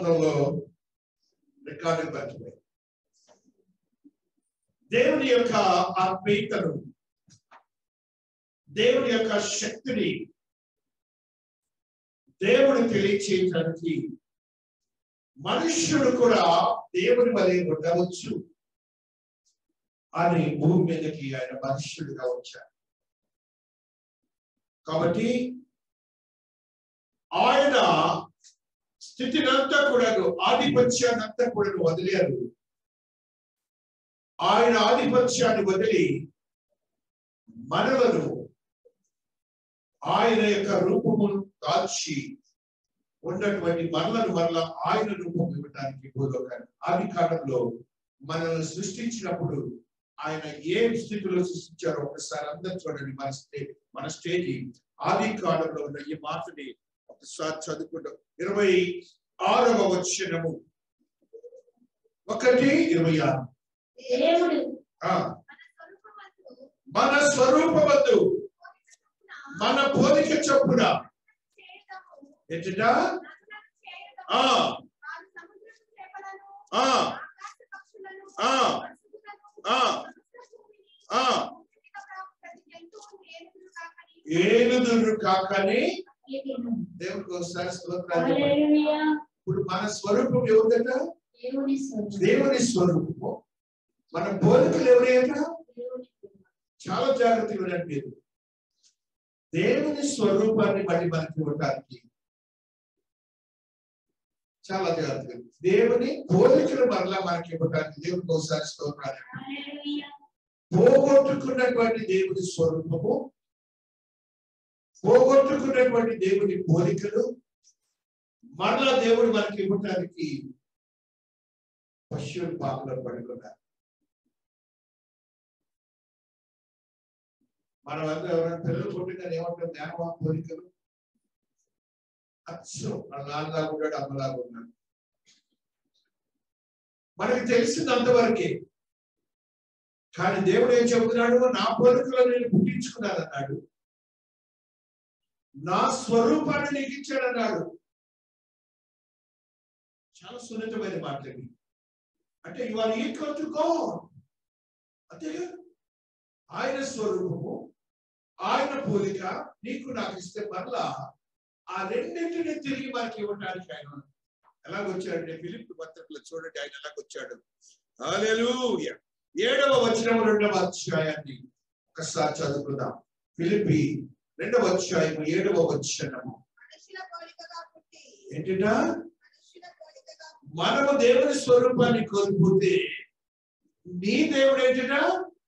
గ్రంథంలో రికార్డు పట్టిపోయి దేవుని యొక్క ఆత్మీయతను దేవుని యొక్క శక్తిని దేవుడు తెలియచేయడానికి మనుష్యుడు కూడా దేవుని వలె ఉండవచ్చు అని భూమి మీదకి ఆయన మనుష్యుడిగా వచ్చాడు కాబట్టి ఆయన స్థితినంతా కూడాను ఆధిపత్యాన్నంతా కూడా వదిలేరు ఆయన ఆధిపత్యాన్ని వదిలి మనలను ఆయన యొక్క రూపమును దాల్చి ఉన్నటువంటి మనలను మరలా ఆయన రూపం ఇవ్వడానికి భూలోకాన్ని ఆది కాలంలో మనల్ని సృష్టించినప్పుడు ఆయన ఏ స్థితిలో సృష్టించారో ఒకసారి అందరు చూడండి మన స్టే మన స్టేజి ఆది కాలంలో ఉన్న ఈ మాటని ఒకసారి చదువుకుంటాం ఇరవై ఆరవ వచనము ఒకటి ఇరవై ఆరు దేవుడు ఆ, మన స్వరూపమందు మన స్వరూపమందు మన పోలిక చొప్పున చేయటము, ఎటుట నరులను చేయటము, ఆ వారు సముద్రపు చేపలను, ఆ ఆకాశ పక్షులను, ఆ, పశువులను, ఆ, సమస్త భూమిని, ఆ. భూమి మీద ప్రాకు ప్రతి జంతువును ఏనుగులు కాకని ఏనుదురు కాకని ఏదెను. దేవుడికి ఒకసారి స్తోత్రాలు చెప్పండి. హల్లెలూయా. ఇప్పుడు మన స్వరూపం ఎవరిదట దేవుని స్వరూపం. దేవుని స్వరూపము మన పోలికలు ఎవరైనా దేవుని స్వరూపం. చాలా జాగ్రత్తగా వినండి మీరు దేవుని స్వరూపాన్ని బట్టి మనకి ఇవ్వటానికి చాలా జాగ్రత్తగా దేవుని పోలికలు మరలా మనకి ఇవ్వటానికి దేవుడికి ఒకసారి స్తోత్రాలు హల్లెలూయా. పోగొట్టుకున్నటువంటి దేవుని స్వరూపము పోగొట్టుకున్నటువంటి దేవుని పోలికలు మరలా దేవుడు మనకి ఇవ్వటానికి పశువులు పాపలో పడుకున్నారు మనం అంతా ఎవరైనా పిల్లలు పుట్టిన ఏమంటాం జ్ఞానమా పోలికలు అచ్చం మన నాన్నలాగా ఉన్నాడు అమ్మలాగా ఉన్నాడు మనకి తెలిసింది అంతవరకే కానీ దేవుడు ఏం చెబుతున్నాడు నా పోలికలో నేను పుట్టించుకున్నాను అన్నాడు నా స్వరూపాన్ని నీకు ఇచ్చాడన్నాడు చాలా సున్నితమైన మాటలు అంటే you are equal to God అంతే ఆయన స్వరూపము ఆయన పోలిక నీకు నాకు ఇస్తే మరలా ఆ రెండింటిని తిరిగి మనకి ఇవ్వడానికి ఆయన ఎలాగొచ్చాడంటే ఫిలిప్ పత్రికలో చూడండి ఆయన ఎలాగొచ్చాడు హల్లెలూయా ఏడవ వచనం రెండవ అధ్యాయాన్ని ఒకసారి చదువుకుందాం ఫిలిపి రెండవ అధ్యాయం ఏడవ వచనము మనుషుల పోలికగా పుట్టి ఏంటిటా మనుషుల పోలికగా మనము దేవుని స్వరూపాన్ని కోల్పోతే నీ దేవుడు ఏంటిటా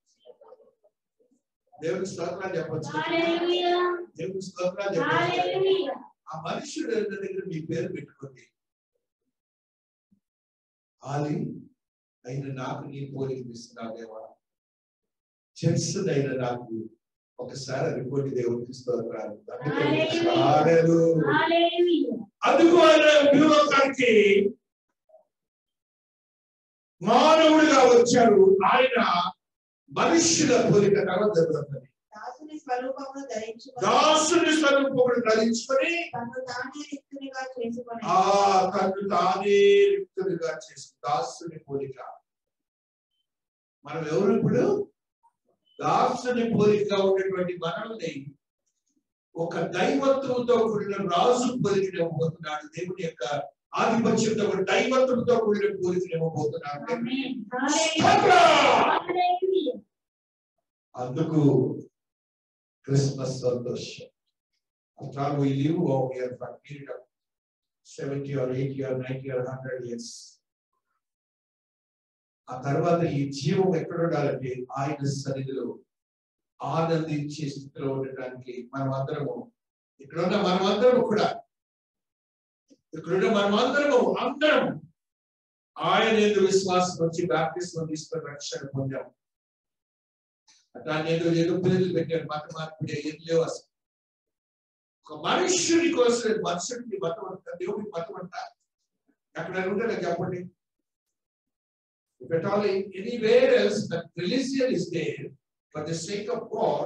దేవుని స్తోత్రాలు చెప్పచ్చు హల్లెలూయా. దేవుని స్తోత్రాలు చెప్పచ్చు హల్లెలూయా. ఆ మనుషుడు ఎవరి దగ్గర మీ పేరు పెట్టుకోండి ఆలి అయిన నాకు నీ పోలిక ఇస్తున్నావేవా తెలుసుదైన నాకు ఒకసారి అనుకోండి దేవుడికి స్తోత్రాలు హల్లెలూయా. హల్లెలూయా. హల్లెలూయా. అందుకు ఆయన భూలోకానికి మానవుడిగా వచ్చారు ఆయన మనుష్యుల పోలిక తర్వాత జరుగుతుంది దాసుని స్వరూపమును ధరించుకొని దాసుని స్వరూపమును ధరించుకొని తను తానే రిక్తునిగా చేసుకొని ఆ తను తానే రిక్తుడిగా చేసి దాసుని పోలిక మనం ఎవరు ఇప్పుడు దాసుని పోలిక ఉన్నటువంటి మనల్ని ఒక దైవత్వంతో కూడిన రాజు పోలికను ఇవ్వబోతున్నాడు దేవుని యొక్క ఆధిపత్యంతో ఒక దైవత్వంతో కూడిన పోలికను ఇవ్వబోతున్నాడు ఆమేన్. హల్లెలూయా. హల్లెలూయా. అందుకు క్రిస్మస్ సంతోషం After all, we live over here for a period of 70 or 80 or 90 or 100 years. ఆ తర్వాత ఈ జీవం ఎక్కడ ఉండాలంటే ఆయన సన్నిధిలో ఆనందించే స్థితిలో ఉండటానికి మనం అందరము ఇక్కడ ఉన్న మనం అందరము కూడా ఇక్కడున్న మనం అందరము అందరం ఆయన ఎందుకు విశ్వాసం వచ్చి బ్యాప్టిస్మం తీసుకొని రక్షణ పొందాం దాన్ని ఏదో ఏదో పేర్లు పెట్టారు మత మార్పిడి ఏం లేవు అసలు ఒక మనుష్యుడి కోసం మనుషుడికి మతం అంట దేవుడికి మతం అంట అక్కడ ఉంటే చెప్పండి If at all anywhere else that religion is there for the sake of God,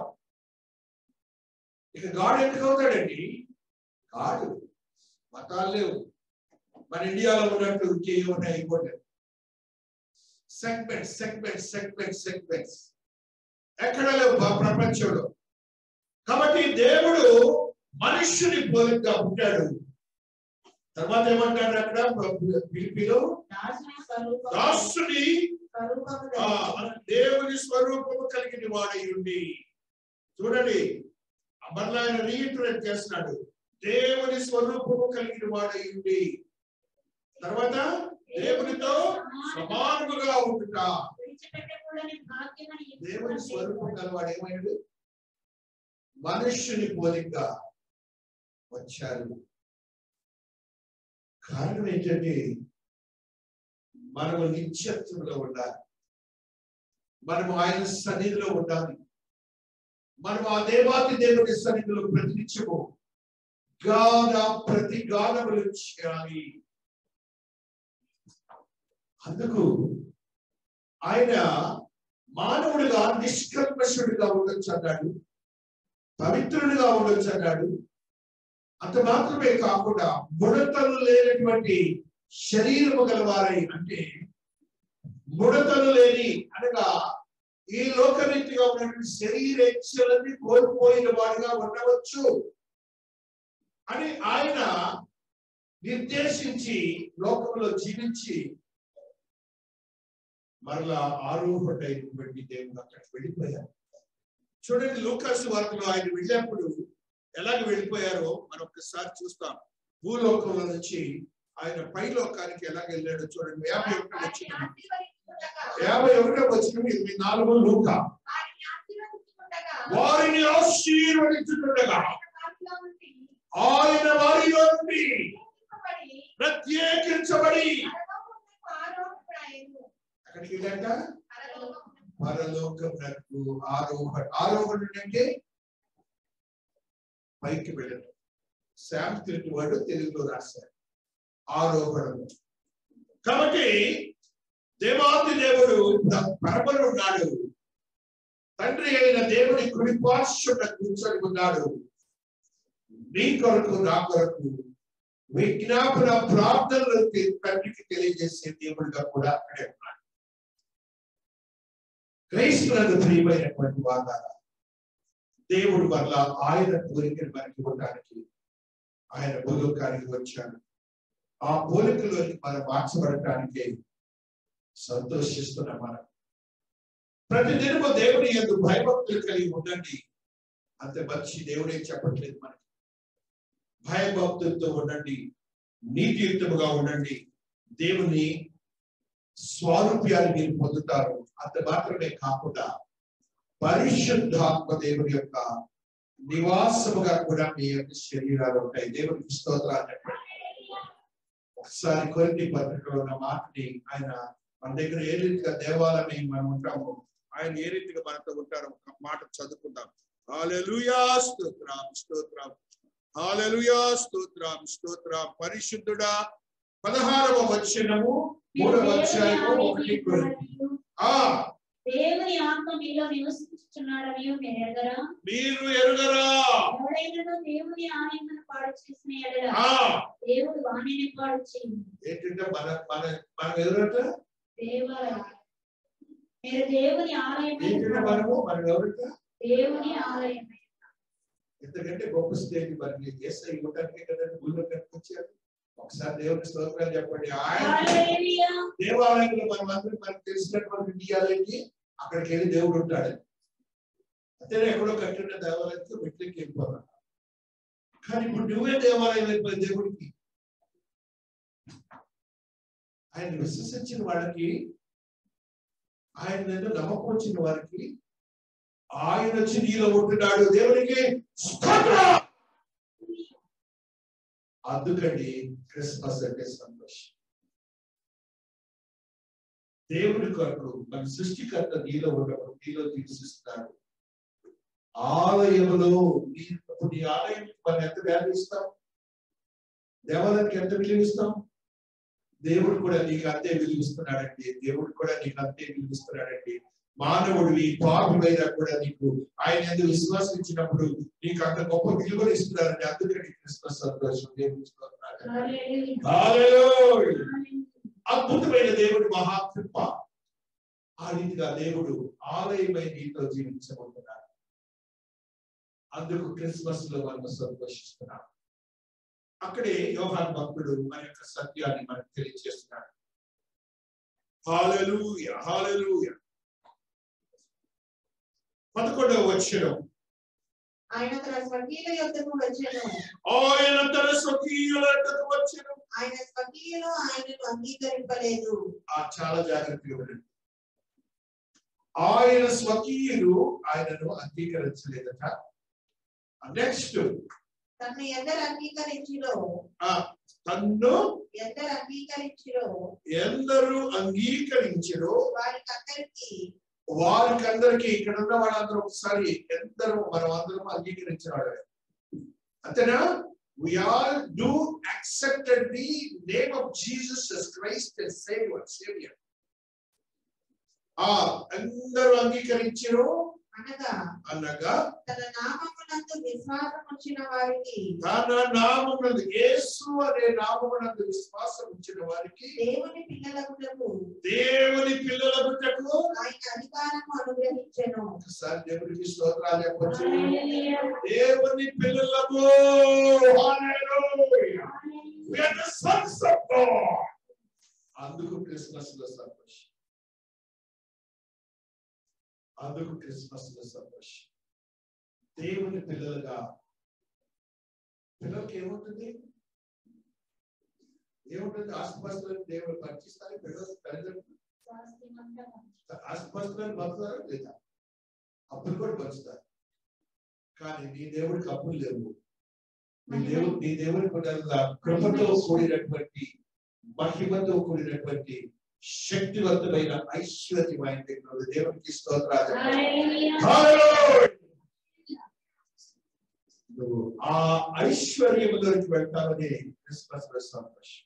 ఇక గాడ్ ఎందుకు అవుతాడండి గాడు మతాలు లేవు మన ఇండియాలో ఉన్నట్టు ఇంకేమున్నాయి ఇంకోటి సెగ్మెంట్స్ సెగ్మెంట్స్ సెగ్మెంట్స్ సెగ్మెంట్స్ ఎక్కడ లేవు ప్ర- ప్రపంచంలో కాబట్టి దేవుడు మనుష్యుని పోలికగా పుట్టాడు తర్వాత ఏమంటాడు అక్కడ పిలిపిలో దాసుని స్వరూపము దాసుని స్వరూపము ఆ, ధరించుకొని దేవుని స్వరూపము కలిగిన వాడై ఉండి చూడండి మరలా ఆయన రీఇటరేట్ చేస్తున్నాడు దేవుని స్వరూపము కలిగిన వాడై ఉండి తర్వాత దేవునితో సమానముగా ఉంటుట విడిచిపెట్టకూడని భాగ్యమని దేవుని స్వరూపం గలవాడు ఏమైనాడు మనుష్యుని పోలికగా వచ్చారు కారణం ఏంటంటే మనము నిత్యత్వంలో ఉండాలి మనము ఆయన సన్నిధిలో ఉండాలి మనము ఆ దేవాది దేవుని సన్నిధిలో ప్రతినిత్యము గాన ప్రతి గానములు చేయాలి అందుకు ఆయన మానవుడిగా నిష్కల్మషుడిగా ఉండొచ్చు అన్నాడు పవిత్రుడిగా ఉండొచ్చు అన్నాడు అంత మాత్రమే కాకుండా ముడతలు లేనటువంటి శరీరము గలవారై అంటే ముడతలు లేని అనగా ఈ లోకరీతిగా ఉన్నటువంటి శరీరేచ్ఛలన్నీ కోల్పోయిన వాడిగా ఉండవచ్చు అని ఆయన నిర్దేశించి లోకంలో జీవించి మరలా ఆరోహటైనటువంటి దేవుడు అక్కడికి వెళ్ళిపోయారు చూడండి లూకాసు వార్తలో ఆయన వెళ్ళినప్పుడు ఎలాగ వెళ్ళిపోయారో మనం ఒక్కసారి చూస్తాం భూలోకంలో నుంచి ఆయన పైలోకానికి ఎలాగ వెళ్ళాడో చూడండి యాభై ఒకటి వచ్చిన యాభై ఒకటో వచ్చిన ఇరవై నాలుగు లూక వారిని ఆశీర్వదించుతుండగా ఆయన వారిలో నుండి ప్రత్యేకించబడి అక్కడికి వెళ్ళాక పరలోకమునకు ఆరోహణ ఆరోహణ అంటే పైకి వెళ్ళడం సాంస్కృతి వాడు తెలుగులో రాశారు ఆరోహణము కాబట్టి దేవాది దేవుడు పరమలు ఉన్నాడు తండ్రి అయిన దేవుని కుడి పార్శ్వన కూర్చొని ఉన్నాడు నీ కొరకు నా కొరకు విజ్ఞాపన ప్రార్థనలు తండ్రికి తెలియజేసే దేవుడిగా కూడా అక్కడే ఉన్నాడు క్రైస్తులకు ప్రియమైనటువంటి వాదాల దేవుడు వల్ల ఆయన కోరికను మనకి ఇవ్వడానికి ఆయన భూలోకానికి వచ్చాడు ఆ పోలికలోకి మనం మార్చబడటానికి సంతోషిస్తున్నాం మనం ప్రతి దినము దేవుని ఎందు భయభక్తులు కలిగి ఉండండి అంత మంచి దేవుడే చెప్పట్లేదు మనకి భయభక్తులతో ఉండండి నీతియుక్తముగా ఉండండి దేవుని స్వారూప్యాన్ని మీరు పొందుతారు అంత మాత్రమే కాకుండా పరిశుద్ధాత్మ దేవుని యొక్క నివాసముగా కూడా మీ యొక్క శరీరాలు ఉంటాయి దేవునికి స్తోత్రాలు చెప్పండి ఒకసారి కొన్ని పత్రికలో ఉన్న మాటని ఆయన మన దగ్గర ఏ రీతిగా దేవాలయం మనం ఉంటామో ఆయన ఏ రీతిగా మనతో ఉంటారో ఒక మాట చదువుకుందాం హాలెలుయా స్తోత్రం స్తోత్రం హాలెలుయా స్తోత్రం స్తోత్రం పరిశుద్ధుడా పదహారవ వచనము మూడవ అధ్యాయము ఒకటి కొరింథీ. ఆ దేవుని ఆత్మ మీలో నివసించుచున్నాడని మీరు ఎరగరా మీరు ఎరుగరా ఎవడైనా దేవుని ఆలయమును పాడు చేసిన ఎడల ఆ దేవుడు వాణిని పాడు చేయండి ఏంటంటే మన మన మనం ఎదురట దేవాలయం మీరు దేవుని ఆలయమైన ఏంటంటే మనము మనం ఎవరట దేవుని ఆలయం ఎందుకంటే గొప్ప స్టేజ్ మరి ఎస్ఐ ఇవ్వడానికి కదండి ఊళ్ళో కనిపించారు ఒకసారి దేవుని స్తోత్రాలు చెప్పండి ఆయన హల్లెలూయా దేవాలయంలో మనం అందరం మనకు తెలిసినటువంటి ఇండియాలకి అక్కడికి వెళ్ళి దేవుడు ఉంటాడు అంతేనే ఎక్కడో కట్టిన దేవాలయంతో మెట్లకి వెళ్ళిపోతాం కానీ ఇప్పుడు నువ్వే దేవాలయం వెళ్ళిపోయి దేవుడికి ఆయన విశ్వసించిన వాళ్ళకి ఆయన మీద నమ్మకం వచ్చిన వారికి ఆయన వచ్చి నీలో ఉంటున్నాడు దేవునికి స్తోత్రం అందుకని క్రిస్మస్ అంటే సంతోషం దేవుని కొరకు మన సృష్టికర్త నీలో ఉన్నప్పుడు నీలో తీర్చిస్తున్నాడు ఆలయములో నీ ఇప్పుడు నీ ఆలయం మనం ఎంత వాల్యూ ఇస్తాం దేవాలయానికి ఎంత విలువ ఇస్తాం దేవుడు కూడా నీకు అంతే విలువిస్తున్నాడండి దేవుడు కూడా నీకు అంతే విలువిస్తున్నాడండి మానవుడివి పాపమైనా కూడా నీకు ఆయన ఎందుకు విశ్వాసం ఇచ్చినప్పుడు నీకు అంత గొప్ప విలువలు ఇస్తున్నారండి అందుకని క్రిస్మస్ సంతోషం దేవుడు హల్లెలూయా. హల్లెలూయా. హల్లెలూయా. అద్భుతమైన దేవుడు మహాకృప ఆ రీతిగా దేవుడు ఆలయమై నీతో జీవించబోతున్నాడు అందుకు క్రిస్మస్ లో మనం సంతోషిస్తున్నాం అక్కడే యోహాన్ భక్తుడు మన యొక్క సత్యాన్ని మనకు తెలియజేస్తున్నాడు హాలెలూయ హాలెలూయ పదకొండవ వచ్చడం ఆయన తన స్వకీయుల యొద్దకు వచ్చెను ఆయన తన స్వకీయుల యొద్దకు వచ్చెను. ఆయన స్వకీయులు ఆయనను అంగీకరింపలేదు ఆ చాలా జాగ్రత్తగా వినండి ఆయన స్వకీయులు ఆయనను అంగీకరించలేదట నెక్స్ట్ తన్ను ఎందరు అంగీకరించిరో తన్ను ఎందరు అంగీకరించిరో ఎందరూ అంగీకరించడో వారికి అందరికీ వారికందరికీ ఇక్కడ ఉన్న వాళ్ళందరూ ఒకసారి ఎందరూ మనం అందరం అంగీకరించిన వాళ్ళే అంతేనా we all do accepted the name of Jesus as Christ as Savior, Savior. ఆ అందరూ అంగీకరించరు అనగా అనగా తన నామమునందు విశ్వాసం వచ్చిన వారికి తన నామమునందు యేసు అనే నామమునందు విశ్వాసం ఉంచిన వారికి దేవుని పిల్లలకు దేవుని పిల్లల బిడ్డకు ఆయన అధికారము అనుగ్రహించెను ఒకసారి దేవునికి స్తోత్రాలు చెప్పొచ్చు హల్లెలూయా. దేవుని పిల్లలకు Hallelujah. We are the sons of God. అందుకు క్రిస్మస్ లో సంతోషం అందుకు క్రిస్మస్ లో సంతోషం దేవుని పిల్లలుగా పిల్లలకి ఏముంటుంది ఏముంటుంది ఆస్తిపాస్తులను దేవుడు పంచిస్తారు పిల్లలు తల్లిదండ్రులు ఆస్తిపాస్తులను పంచుతారా లేదా అప్పులు కూడా పంచుతారు కానీ నీ దేవుడికి అప్పులు లేవు నీ దేవుడు నీ దేవుడికి ఉన్న కృపతో కూడినటువంటి మహిమతో కూడినటువంటి శక్తివంతమైన ఐశ్వర్యమైన దగ్గర ఉంది. దేవునికి స్తోత్రాలు హల్లెలూయా. Hallelujah. నువ్వు ఆ ఐశ్వర్యంలోకి వెళ్తావని క్రిస్మస్ లో సంతోషం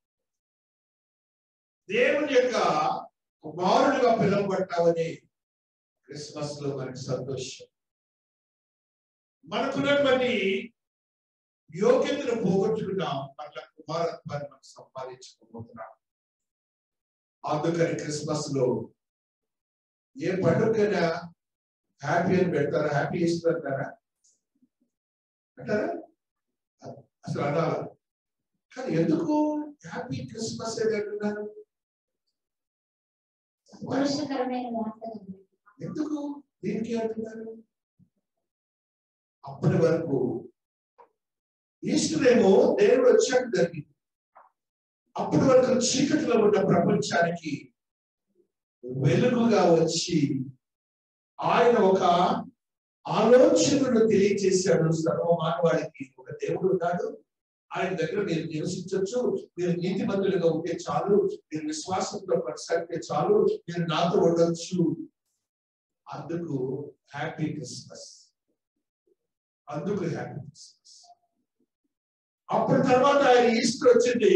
దేవుని యొక్క కుమారుడిగా పిలువబడ్డావని క్రిస్మస్ లో మనకి సంతోషం మనకున్నటువంటి యోగ్యతను పోగొట్టుకున్నాం మళ్ళా కుమారత్వాన్ని మనం సంపాదించుకోబోతున్నాం అందుకని క్రిస్మస్ లో ఏ పండుగైనా హ్యాపీ అని పెడతారా హ్యాపీ ఈస్టర్ అంటారా అంటారా అసలు అనాల కానీ ఎందుకు హ్యాపీ క్రిస్మస్ అని అంటున్నారు సంతోషకరమైన వార్త ఎందుకు దీనికి అంటున్నారు అప్పటి వరకు ఈస్టర్ ఏమో దేవుడు వచ్చాక జరిగింది అప్పటి వరకు చీకటిలో ఉన్న ప్రపంచానికి వెలుగుగా వచ్చి ఆయన ఒక ఆలోచనను తెలియజేశాడు సర్వ మానవాళికి ఒక దేవుడు ఉన్నాడు ఆయన దగ్గర మీరు నివసించవచ్చు మీరు నీతిమంతులుగా ఉంటే చాలు మీరు విశ్వాసంతో కొనసాగితే చాలు మీరు నాతో ఉండొచ్చు అందుకు హ్యాపీ క్రిస్మస్ అందుకు హ్యాపీ క్రిస్మస్ అప్పటి తర్వాత ఆయన ఈస్టర్ వచ్చింది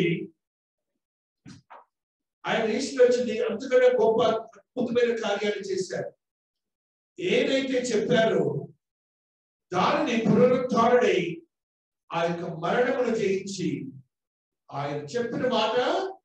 ఆయన ఈస్టర్ వచ్చింది అంతకంటే గొప్ప అద్భుతమైన కార్యాలు చేశారు ఏదైతే చెప్పారో దానిని పునరుద్ధారుడై ఆ యొక్క మరణమును జయించి ఆయన చెప్పిన మాట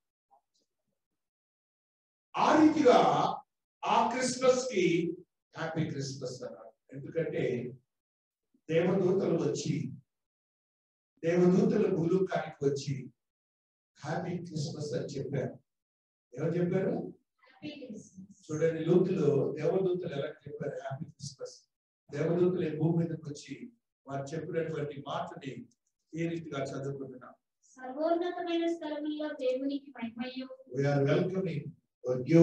ఆ రీతిగా ఆ క్రిస్మస్ కి హ్యాపీ క్రిస్మస్ అన్నారు ఎందుకంటే దేవదూతలు వచ్చి దేవదూతలు భూలోకానికి వచ్చి హ్యాపీ క్రిస్మస్ అని చెప్పారు ఎవరు చెప్పారు హ్యాపీ క్రిస్మస్ చూడండి లూతులో దేవదూతలు ఎలా చెప్పారు హ్యాపీ క్రిస్మస్ దేవదూతలు ఈ భూమి మీదకి వచ్చి వారు చెప్పినటువంటి మాటని ఈ రీతిగా చదువుకుంటున్నాం సర్వోన్నతమైన స్థలముల్లో దేవునికి మహిమయు వీఆర్ వెల్కమింగ్ న్యూ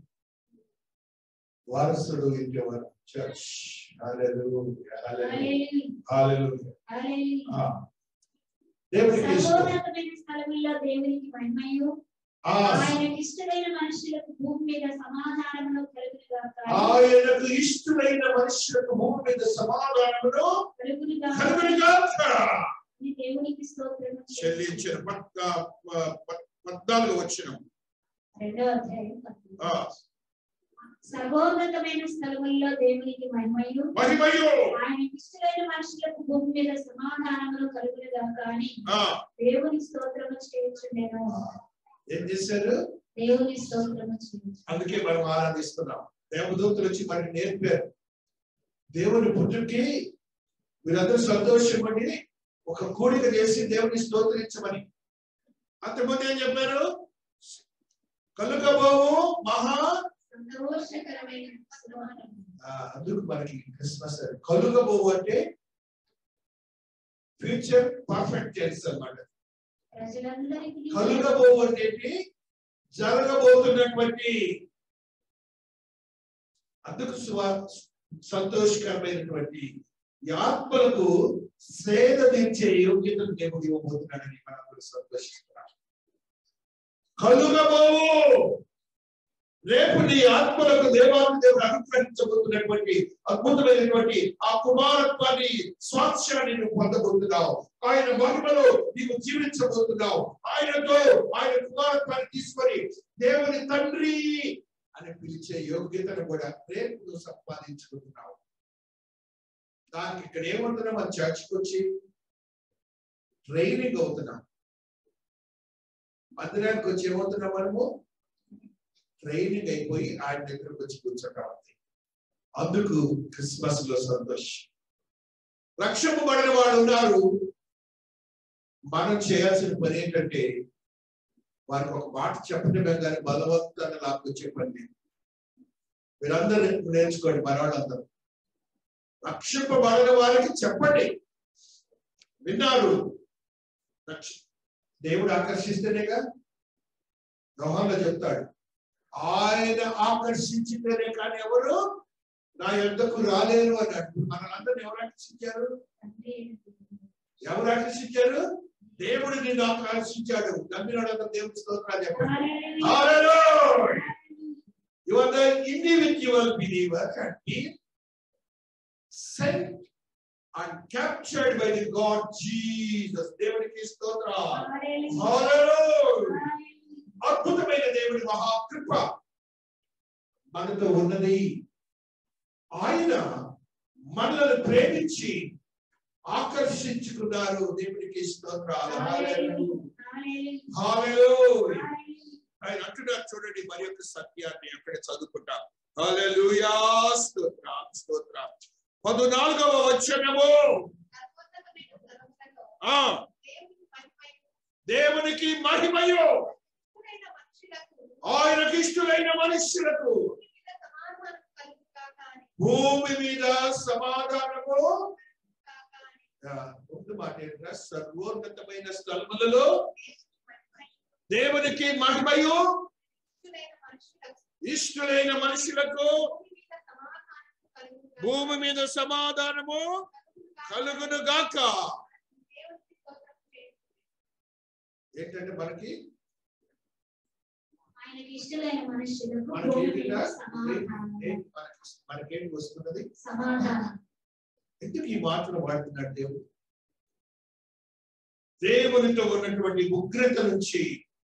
వారసుడు in your church hallelujah hallelujah hallelujah hallelujah hallelujah ఆ. దేవునికి ఇష్టం సర్వోన్నతమైన స్థలముల్లో దేవునికి మహిమయు ఆ ఆయనకి ఇష్టమైన మనుషులకు భూమి మీద సమాధానమును కలుగునుగాక ఆయనకు ఇష్టమైన మనుషులకు భూమి మీద సమాధానమును కలుగునుగాక కలుగునుగాక అని దేవునికి స్తోత్రం చెల్లించిన పక్క ప- ప- పద్నాలుగు వచ్చిన రెండో అధ్యాయం ఆ. సర్వోన్నతమైన స్థలముల్లో దేవునికి మహిమయు మహిమయు ఆయనకి ఇష్టమైన మనుషులకు భూమి మీద సమాధానములు కలుగునుగాక అని ఆ, దేవుని స్తోత్రము చేయుచుండెను ఏం చేశారు దేవుని స్తోత్రము చేయుచు అందుకే మనం ఆరాధిస్తున్నాం దేవదూతలు వచ్చి మనకి నేర్పారు దేవుని పుట్టుకి మీరందరూ సంతోషపడి ఒక కూడిక చేసి దేవుని స్తోత్రించమని అంతకుముందు ఏం చెప్పారు కలుగబోవు మహా సంతోషకరమైన స్తోత్రము. ఆ, అందుకు మనకి క్రిస్మస్ కలుగబోవు అంటే ఫ్యూచర్ పర్ఫెక్ట్ టెన్స్ అన్నమాట ప్రజలందరికీ కలుగబోవు అంటే ఏంటి? జరగబోతున్నటువంటి అందుకు సువా- సంతోషకరమైనటువంటి ఈ ఆత్మలకు సేద తీర్చే యోగ్యతను దేవుడు ఇవ్వబోతున్నాడని మనం కూడా సంతోషిస్తున్నాం కలుగబోవు రేపు నీ ఆత్మలకు దేవాలను దేవుడు అనుగ్రహించబోతున్నటువంటి అద్భుతమైనటువంటి ఆ కుమారత్వాన్ని స్వాస్థ్యాన్ని నువ్వు పొందబోతున్నావు ఆయన మహిమలో నీవు జీవించబోతున్నావు ఆయనతో ఆయన కుమారత్వాన్ని తీసుకొని దేవుని తండ్రి అని పిలిచే యోగ్యతను కూడా రేపు నువ్వు సంపాదించుకుంటున్నావు దానికి ఇక్కడ ఏమంటున్నాం మన చర్చ్కి వచ్చి ట్రైనింగ్ అవుతున్నాం మందిరానికి వచ్చి ఏమవుతున్నాం మనము ట్రైనింగ్ అయిపోయి ఆయన దగ్గరకు వచ్చి కూర్చోటం ఉంది అందుకు క్రిస్మస్ లో సంతోషం రక్షింపబడిన వాళ్ళు ఉన్నారు మనం చేయాల్సిన పని ఏంటంటే వారికి ఒక మాట చెప్పడమే కానీ బలవంతంగా లాక్కొచ్చే పని లేదు మీరందరూ నేర్చుకోండి మన వాళ్ళందరూ రక్షింపబడిన వారికి చెప్పండి విన్నారు రక్ష- దేవుడు ఆకర్షిస్తేనేగా రోహంలో చెప్తాడు ఆయన ఆకర్షించితేనే కానీ ఎవరు నా యొద్దకు రాలేరు అన్నట్టు మనందరిని ఎవరు ఆకర్షించారు తండ్రి ఎవరు ఆకర్షించారు దేవుడు నిన్ను ఆకర్షించాడు నమ్మినాడు దేవుడి స్తోత్రాలు చెప్పండి హల్లెలూయా. You are the individual believer and been sent and captured by the God Jesus. దేవునికి స్తోత్రం హల్లెలూయా. Hallelujah. హల్లెలూయా. అద్భుతమైన దేవుడి మహాకృప మనతో ఉన్నది ఆయన మనల్ని ప్రేమించి ఆకర్షించుకున్నారు దేవునికి స్తోత్రాలు Hallelujah. హల్లెలూయా. Hallelujah. హల్లెలూయా. ఆయన అంటున్నారు చూడండి మరి యొక్క సత్యాన్ని అక్కడ చదువుకుంటాం హల్లెలూయా స్తోత్రం స్తోత్రం పద్నాలుగవ వచనము అద్భుతమైన ధర్మంలో ఆ దేవుని దేవునికి మహిమయు మహిమయు ఇష్టమైన మనుషులకు ఆయనకి ఇష్టమైన మనుష్యులకు భూమి మీద సమాధానం భూమి మీద కలుగుగాక అని సమాధానము కాక అని ఆ, ముందు మాట ఏంటంటే సర్వోన్నతమైన స్థలములలో దేవునికి మహిమయు ఇష్టమైన మనుషులకు ఇష్టలైన మనుషులకు భూమి మీద సమాధానం భూమి కలుగుగాక మీద సమాధానము కలుగును గాక దేవునికి స్తోత్రం చేయండి. ఏంటంటే మనకి ఆయనకి ఇష్టమైన మనుషులకు మనకి భూమి ఏంటిగా? మీద సమాధానం ఏం- మనకి మనకేంటి వస్తున్నది సమాధానం ఎందుకు ఈ మాటలు వాడుతున్నాడు దేవుడు దేవునితో ఉన్నటువంటి ఉగ్రత నుంచి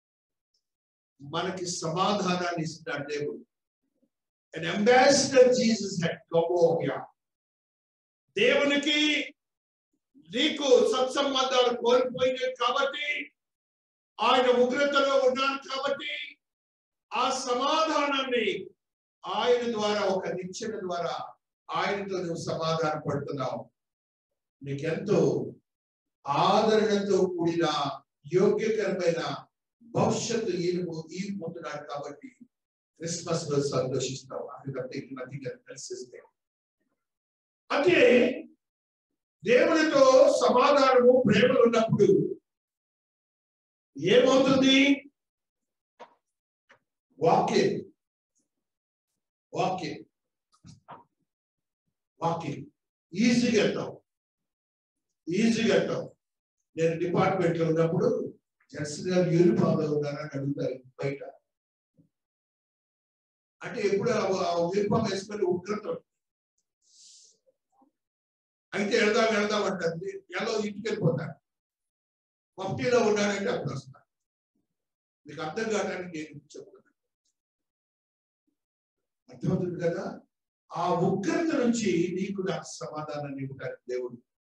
మనకి సమాధానాన్ని ఇస్తున్నాడు దేవుడు an ambassador Jesus had come over here. దేవునికి నీకు సత్సంబంధాలు కోల్పోయినాయి కాబట్టి ఆయన ఉగ్రతలో ఉన్నాను కాబట్టి ఆ సమాధానాన్ని ఆయన ద్వారా ఒక నిచ్చెన ద్వారా ఆయనతో నువ్వు సమాధాన పడుతున్నావు నీకెంతో ఆదరణతో కూడిన యోగ్యకరమైన భవిష్యత్తు ఈయన ఈ పొందున్నాడు కాబట్టి క్రిస్మస్ రోజు సంతోషిస్తావు అందుకంటే నథింగ్ తెలిసిస్తే అంటే దేవునితో సమాధానము ప్రేమలు ఉన్నప్పుడు ఏమవుతుంది వాక్యం వాక్యం వాకింగ్ ఈజీగా వెళ్తాం ఈజీగా వెళ్తాం నేను డిపార్ట్మెంట్ లో ఉన్నప్పుడు జడ్సన్ గారు యూనిఫామ్ లో ఉన్నారని అడుగుతారు బయట అంటే ఎప్పుడు ఆ యూనిఫామ్ వేసుకొని ఉగ్రత ఉంటుంది. అయితే వెళ్దాం వెళ్దాం అంటుంది ఎలా ఇంటికి వెళ్ళిపోతాను మఫ్టీలో ఉన్నానంటే అప్పుడు వస్తాను మీకు అర్థం కావడానికి నేను చెప్తున్నాను అర్థమవుతుంది కదా ఆ ఉగ్రత నుంచి నీకు నాకు సమాధానాన్ని ఇవ్వడానికి దేవుడు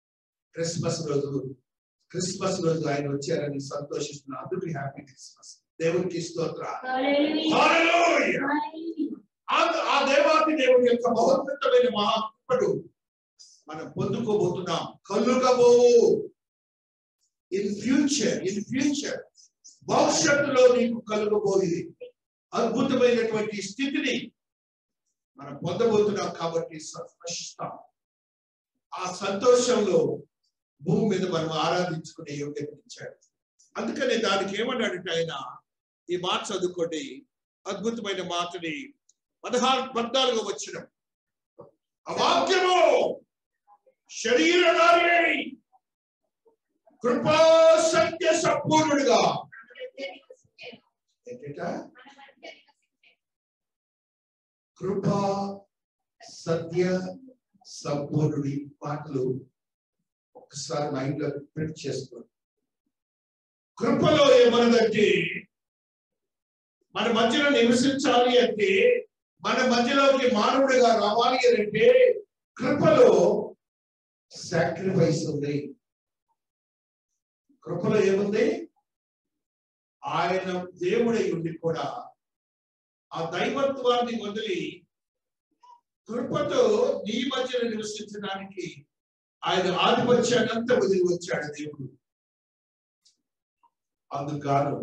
క్రిస్మస్ రోజు క్రిస్మస్ రోజు ఆయన వచ్చారని సంతోషిస్తున్నా అందుకు హ్యాపీ క్రిస్మస్ దేవునికి స్తోత్ర హల్లెలూయా హల్లెలూయా హల్లెలూయా ఆ- ఆ దేవాది దేవుడి యొక్క మహోన్నతమైన మహాత్ముడు మనం పొందుకోబోతున్నాం కలుగబోవు ఇన్ ఫ్యూచర్ ఇన్ ఫ్యూచర్ భవిష్యత్తులో నీకు కలుగబోయేది అద్భుతమైనటువంటి స్థితిని మనం పొందబోతున్నాం కాబట్టి సంతోషిస్తాం ఆ సంతోషంలో భూమి మీద మనం ఆరాధించుకునే యోగ్యత ఇచ్చాడు అందుకనే దానికి ఏమన్నాడంటే ఆయన ఈ మాట చదువుకోండి అద్భుతమైన మాటని పదహారు పద్నాలుగు వచ్చిన ఆ వాక్యము శరీరధారి కృపా సత్య సంపూర్ణుడిగా ఏంటట కృపా సత్య సంపూర్ణుడి మాటలు ఒకసారి మైండ్ లో ప్రింట్ చేసుకోండి కృపలో ఏమన్నదంటే మన మధ్యలో నివసించాలి అంటే మన మధ్యలోకి మానవుడిగా రావాలి అని అంటే కృపలో సాక్రిఫైస్ ఉంది కృపలో ఏముంది ఆయన దేవుడై ఉండి కూడా ఆ దైవత్వాన్ని వదిలి కృపతో నీ మధ్యన నివసించడానికి ఆయన ఆధిపత్యాన్ని అంతా వదిలి వచ్చాడు దేవుడు అందుకు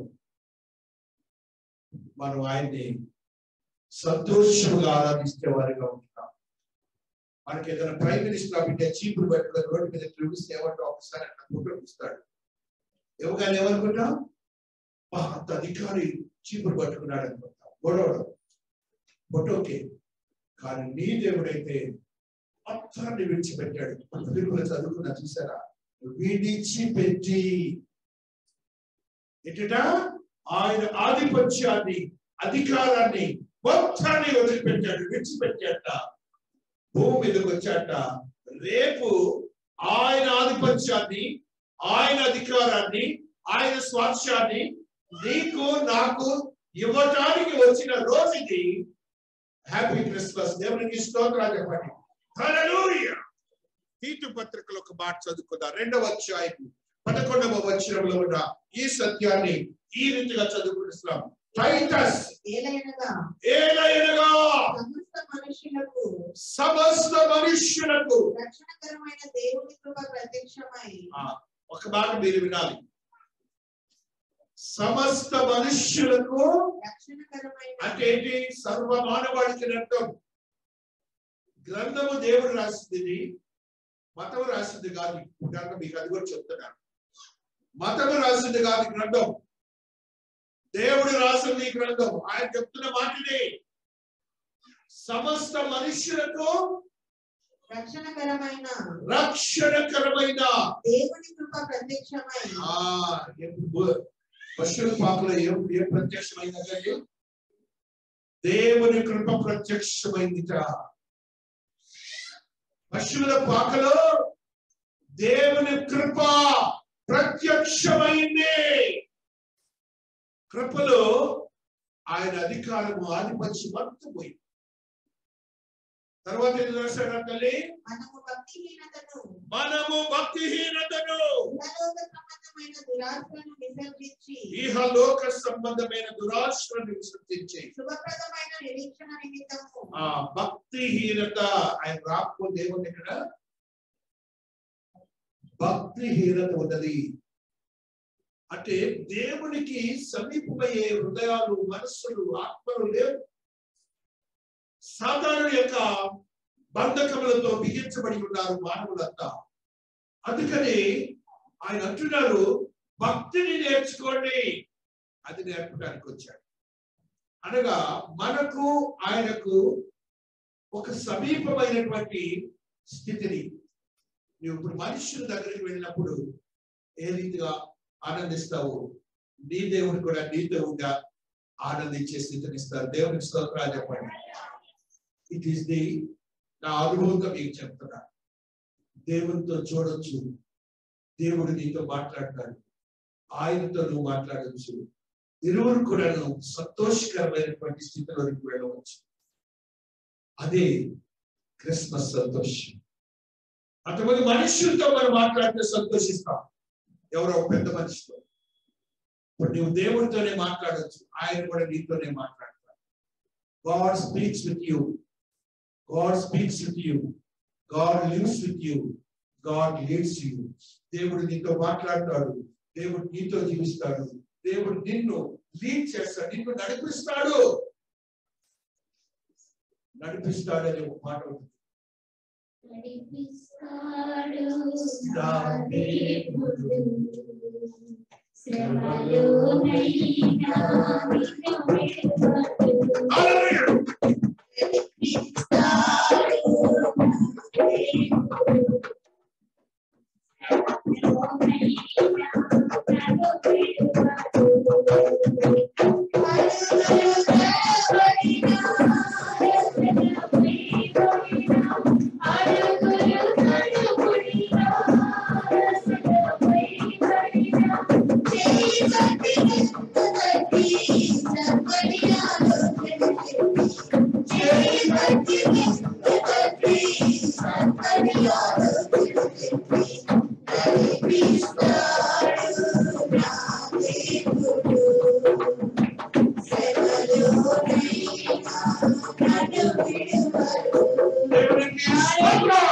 మనం ఆయన్ని సంతోషంగా ఆరాధిస్తే వారిగా ఉంటున్నాం మనకి ఏదైనా ప్రైమ్ మినిస్టర్ ఆఫ్ ఇండియా చీపులు పెట్టుకుని రోడ్డు మీద చూపిస్తే ఏమంటాం ఒకసారి అట్లా ఫోటో ఇస్తాడు ఇవ్వగానే ఏమనుకుంటాం "బా, అంత అధికారి చీపులు పట్టుకున్నాడు అనుకుంటాం గొడవ ఫోటోకి కానీ నీ దేవుడైతే మొత్తాన్ని విడిచిపెట్టాడు తెలుగులో చదువుకున్నా చూసారా విడిచిపెట్టి ఎటుట ఆయన ఆధిపత్యాన్ని అధికారాన్ని మొత్తాన్ని వదిలిపెట్టాడు విడిచిపెట్టాట భూమి మీదకి వచ్చాట రేపు ఆయన ఆధిపత్యాన్ని ఆయన అధికారాన్ని ఆయన స్వాస్థ్యాన్ని నీకు నాకు ఇవ్వటానికి వచ్చిన రోజుకి హ్యాపీ క్రిస్మస్ దేవునికి స్తోత్రాలు చెప్పండి హల్లెలూయా తీతు పత్రికలో ఒక మాట చదువుకుందా రెండవ అధ్యాయం పదకొండవ వచనంలో ఉన్న ఈ సత్యాన్ని ఈ రీతిగా చదువుకుంటున్నాం టైటస్ ఏలైనగా ఏలైనగా సమస్త మనుషులకు సమస్త మనుష్యులకు రక్షణకరమైన దేవుని కృప ప్రత్యక్షమై ఆ, ఒక మాట మీరు వినాలి సమస్త మనుష్యులకు రక్షణకరమైన అంటే ఏంటి సర్వ మానవాళికి అర్థం గ్రంథము దేవుడు రాసింది మతం రాసింది కాదు గ్రంథం మీకు అది కూడా చెప్తున్నాను మతము రాసింది కాదు గ్రంథం దేవుడు రాసింది ఈ గ్రంథం ఆయన చెప్తున్న మాటని సమస్త మనుష్యులకు రక్షణకరమైన రక్షణకరమైన దేవుని కృప ప్రత్యక్షమై ఆ ఎప్పుడు పశువుల పాకలో ఏం ఏం ప్రత్యక్షమైందంటే దేవుని కృప ప్రత్యక్షమైందిట పశువుల పాకలో దేవుని కృప ప్రత్యక్షమైంది కృపలో ఆయన అధికారము ఆధిపత్యం అంతా పోయింది తర్వాత ఏం రాశాడు తల్లి మనము భక్తిహీనతను మనము భక్తిహీనతను ఇహలోక సంబంధమైన దురాశలను విసర్జించి ఈహలోక సంబంధమైన దురాశ్రను విసర్జించి శుభప్రదమైన నిరీక్షణ నిమిత్తము ఆ భక్తిహీనత ఆయన రాకపోతే ఏముంది ఇక్కడ భక్తిహీనత ఉన్నది అంటే దేవునికి సమీపమయ్యే హృదయాలు మనస్సులు ఆత్మలు లేవు సాధారణ యొక్క బంధకములతో బిగించబడి ఉన్నారు మానవులంతా అందుకని ఆయన అంటున్నారు భక్తిని నేర్చుకోండి అది నేర్పడానికి వచ్చాడు అనగా మనకు ఆయనకు ఒక సమీపమైనటువంటి స్థితిని నువ్వు ఇప్పుడు మనుషుల దగ్గరికి వెళ్ళినప్పుడు ఏ రీతిగా ఆనందిస్తావు నీ దేవుడు కూడా నీ దేవుడుగా ఆనందించే స్థితిని ఇస్తారు దేవునికి స్తోత్రాలు చెప్పండి ఇట్ ఈస్ ది నా అనుభవంగా మీకు చెప్తున్నా దేవునితో చూడొచ్చు దేవుడు నీతో మాట్లాడతాడు ఆయనతో నువ్వు మాట్లాడవచ్చు ఇరువురు కూడా సంతోషకరమైనటువంటి స్థితిలోనికి వెళ్ళవచ్చు అదే క్రిస్మస్ సంతోషం అంతమంది మనుషులతో మనం మాట్లాడితే సంతోషిస్తాం ఎవరో ఒక పెద్ద మనిషితో ఇప్పుడు నువ్వు దేవుడితోనే మాట్లాడొచ్చు ఆయన కూడా నీతోనే మాట్లాడతాడు God speaks with you God speaks with you God lives with you God leads you దేవుడు నీతో మాట్లాడతాడు దేవుడు నీతో జీవిస్తాడు దేవుడు నిన్ను లీడ్ చేస్తాడు నిన్ను నడిపిస్తాడు నడిపిస్తాడు అనే ఒక మాట ఉంది నడిపిస్తాడు నా దేవుడు. శ్రమలో నైనా నిన్ను విడువడు. హల్లెలూయా! దేవునికి స్తోత్రం!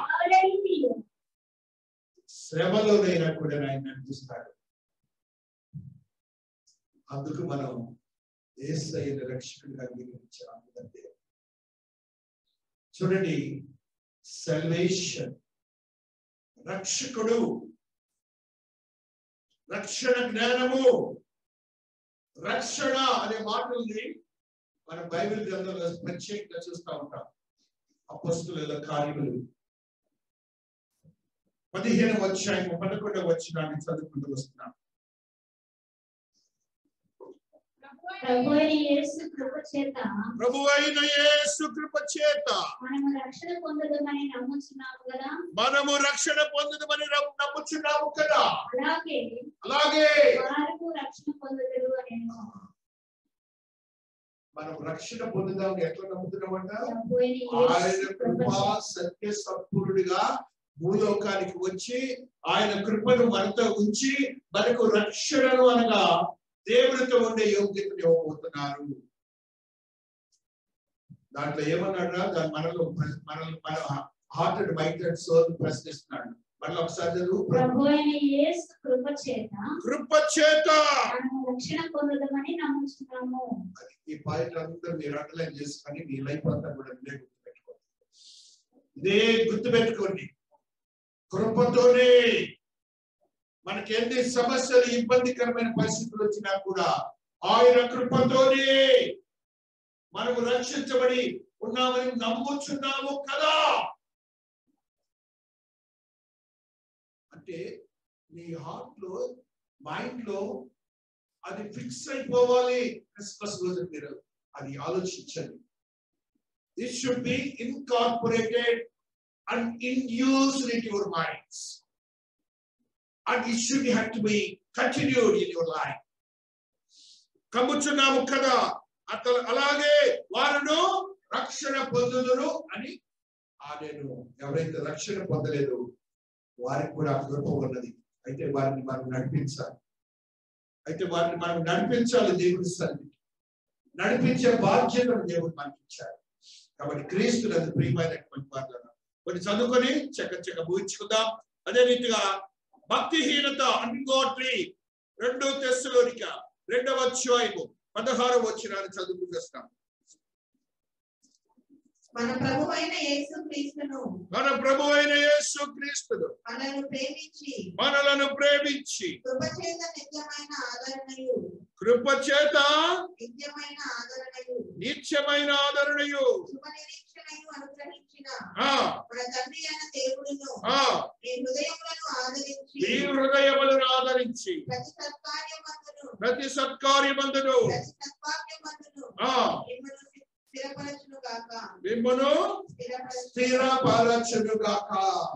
శ్రమలోనైనా కూడా ఆయన నడిపిస్తాడు అందుకు మనం ఏసైన రక్షకుడిగా అంగీకరించాం అందుకంటే చూడండి సల్వేషన్ రక్షకుడు రక్షణ జ్ఞానము రక్షణ అనే మాట ఉంది మన బైబిల్ గ్రంథంలో ప్రత్యేకంగా చూస్తూ ఉంటాం అపస్తుల కార్యములు పదిహేను అధ్యాయం పదకొండవ వచ్చినాన్ని చదువుకుంటూ వస్తున్నాం ప్రభు అయిన యేసు కృప చేత ప్రభు అయిన యేసు కృప చేత మనము రక్షణ పొందదమని నమ్ముచున్నాము కదా మనము రక్షణ పొందుదమని నమ్ము- నమ్ముచున్నాము కదా అలాగే అలాగే వారు రక్షణ పొందదురు అని మనం రక్షణ పొందుదామని ఎట్లా నమ్ముతున్నామంట ప్రభు అయిన ఆయన యేసు కృప కృపా చేత సత్య సంపూర్ణుడిగా భూలోకానికి వచ్చి ఆయన కృపను మనతో ఉంచి మనకు రక్షణను అనగా దేవుడితో ఉండే యోగ్యతను ఇవ్వబోతున్నారు దాంట్లో ఏమన్నాడు దాని మనలో ప్ర- మనల్ని మన heart and mind and soul ప్రశ్నిస్తున్నాడు మళ్ళీ ఒకసారి చదువు ప్రభు అయిన యేసు కృప చేత కృప చేత మనము రక్షణ పొందదమని నమ్ముచున్నాము అది ఈ పాయింట్ అందరూ మీరు అండర్లైన్ చేసుకొని మీ లైఫ్ అంతా కూడా ఇదే గుర్తుపెట్టుకోండి ఇదే గుర్తుపెట్టుకోండి కృపతోనే మనకి ఎన్ని సమస్యలు ఇబ్బందికరమైన పరిస్థితులు వచ్చినా కూడా ఆయన కృపతోనే మనము రక్షించబడి ఉన్నామని నమ్ముచున్నాము కదా అంటే నీ హార్ట్ లో మైండ్ లో అది ఫిక్స్ అయిపోవాలి క్రిస్మస్ రోజు మీరు అది ఆలోచించండి this should be incorporated and infused in your minds and it should have to be continued in your life కమ్ముచున్నాము కదా అతను అలాగే వారును రక్షణ పొందుదురు అని ఆడేను ఎవరైతే రక్షణ పొందలేదు వారికి కూడా ఆ కృప ఉన్నది అయితే వారిని మనం నడిపించాలి అయితే వారిని మనం నడిపించాలి దేవుడి సన్నిధికి నడిపించే బాధ్యతను దేవుడు మనకి ఇచ్చాడు కాబట్టి క్రీస్తు అది ప్రియమైనటువంటి వారు కొన్ని చదువుకొని చక్క చక్క ముగించుకుందాం అదే రీతిగా భక్తిహీనత అన్గోట్రి రెండో తెస్సులోనిక రెండవ అధ్యాయము పదహారవ వచ్చినాన్ని చదువుకుంటూ వస్తాం మన ప్రభు అయిన యేసు క్రీస్తును మన ప్రభు అయిన యేసు క్రీస్తుడు మనల్ని ప్రేమించి మనలను ప్రేమించి కృపచేత నిత్యమైన ఆదరణయు కృప చేత నిత్యమైన ఆదరణయు నిత్యమైన ఆదరణయు శుభ నిరీక్షణయు అనుగ్రహించిన ఆ మన తండ్రి అయిన దేవుడును ఆ మీ హృదయములను ఆదరించి ఈ హృదయములను ఆదరించి ప్రతి సత్కార్యమందును ప్రతి సత్కార్యమందును ప్రతి సత్కార్యమందును ఆ మిమ్మల్ని స్థిరపరచును గాక మిమ్మను స్థిరపరచు స్థిరపరచునుగాక